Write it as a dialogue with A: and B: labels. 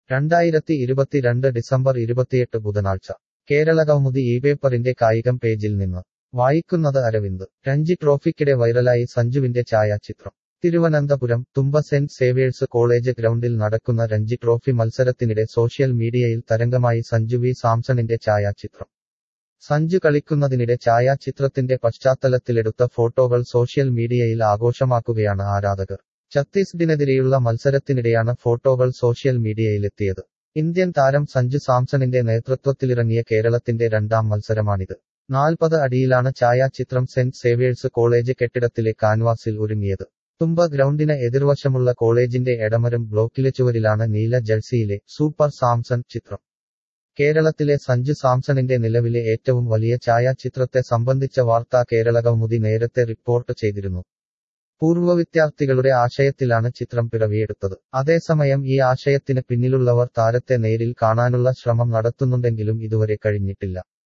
A: രണ്ടായിരത്തി ഇരുപത്തിരണ്ട് ഡിസംബർ ഇരുപത്തിയെട്ട് ബുധനാഴ്ച കേരളകൗമുദി ഈ പേപ്പറിന്റെ കായികം പേജിൽ നിന്ന് വായിക്കുന്നത് അരവിന്ദ് രഞ്ജി ട്രോഫിക്കിടെ വൈറലായി സഞ്ജുവിന്റെ ഛായാചിത്രം Thiruvananthapuram Thumba saint Xavier's college ഗ്രൗണ്ടിൽ നടക്കുന്ന രഞ്ജി ട്രോഫി മത്സരത്തിനിടെ സോഷ്യൽ മീഡിയയിൽ തരംഗമായി സഞ്ജു വി സാംസണിന്റെ ഛായാചിത്രം സഞ്ജു കളിക്കുന്നതിനിടെ ഛായാചിത്രത്തിന്റെ പശ്ചാത്തലത്തിലെടുത്ത ഫോട്ടോകൾ സോഷ്യൽ മീഡിയയിൽ ആഘോഷമാക്കുകയാണ് ആരാധകർ ഛത്തീസ്ഗഡിനെതിരെയുള്ള മത്സരത്തിനിടെയാണ് ഫോട്ടോകൾ സോഷ്യൽ മീഡിയയിലെത്തിയത് ഇന്ത്യൻ താരം സഞ്ജു സാംസണിന്റെ നേതൃത്വത്തിലിറങ്ങിയ കേരളത്തിന്റെ രണ്ടാം മത്സരമാണിത് നാൽപ്പത് അടിയിലാണ് ഛായാചിത്രം സെന്റ് സേവിയേഴ്സ് കോളേജ് കെട്ടിടത്തിലെ കാൻവാസിൽ ഒരുങ്ങിയത് തുമ്പ ഗ്രൗണ്ടിന് എതിർവശമുള്ള കോളേജിന്റെ എടമരം ബ്ലോക്കിലെ ചുവരിലാണ് നീല ജഴ്സിയിലെ സൂപ്പർ സാംസൺ ചിത്രം കേരളത്തിലെ സഞ്ജു സാംസണിന്റെ നിലവിലെ ഏറ്റവും വലിയ ഛായാചിത്രത്തെ സംബന്ധിച്ച വാർത്ത കേരളകൗമുദി നേരത്തെ റിപ്പോർട്ട് ചെയ്തിരുന്നു പൂർവ്വ വിദ്യാർത്ഥികളുടെ ആശയത്തിലാണ് ചിത്രം പിറവിയെടുത്തത് അതേസമയം ഈ ആശയത്തിന് പിന്നിലുള്ളവർ താരത്തെ നേരിൽ കാണാനുള്ള ശ്രമം നടത്തുന്നുണ്ടെങ്കിലും ഇതുവരെ കഴിഞ്ഞിട്ടില്ല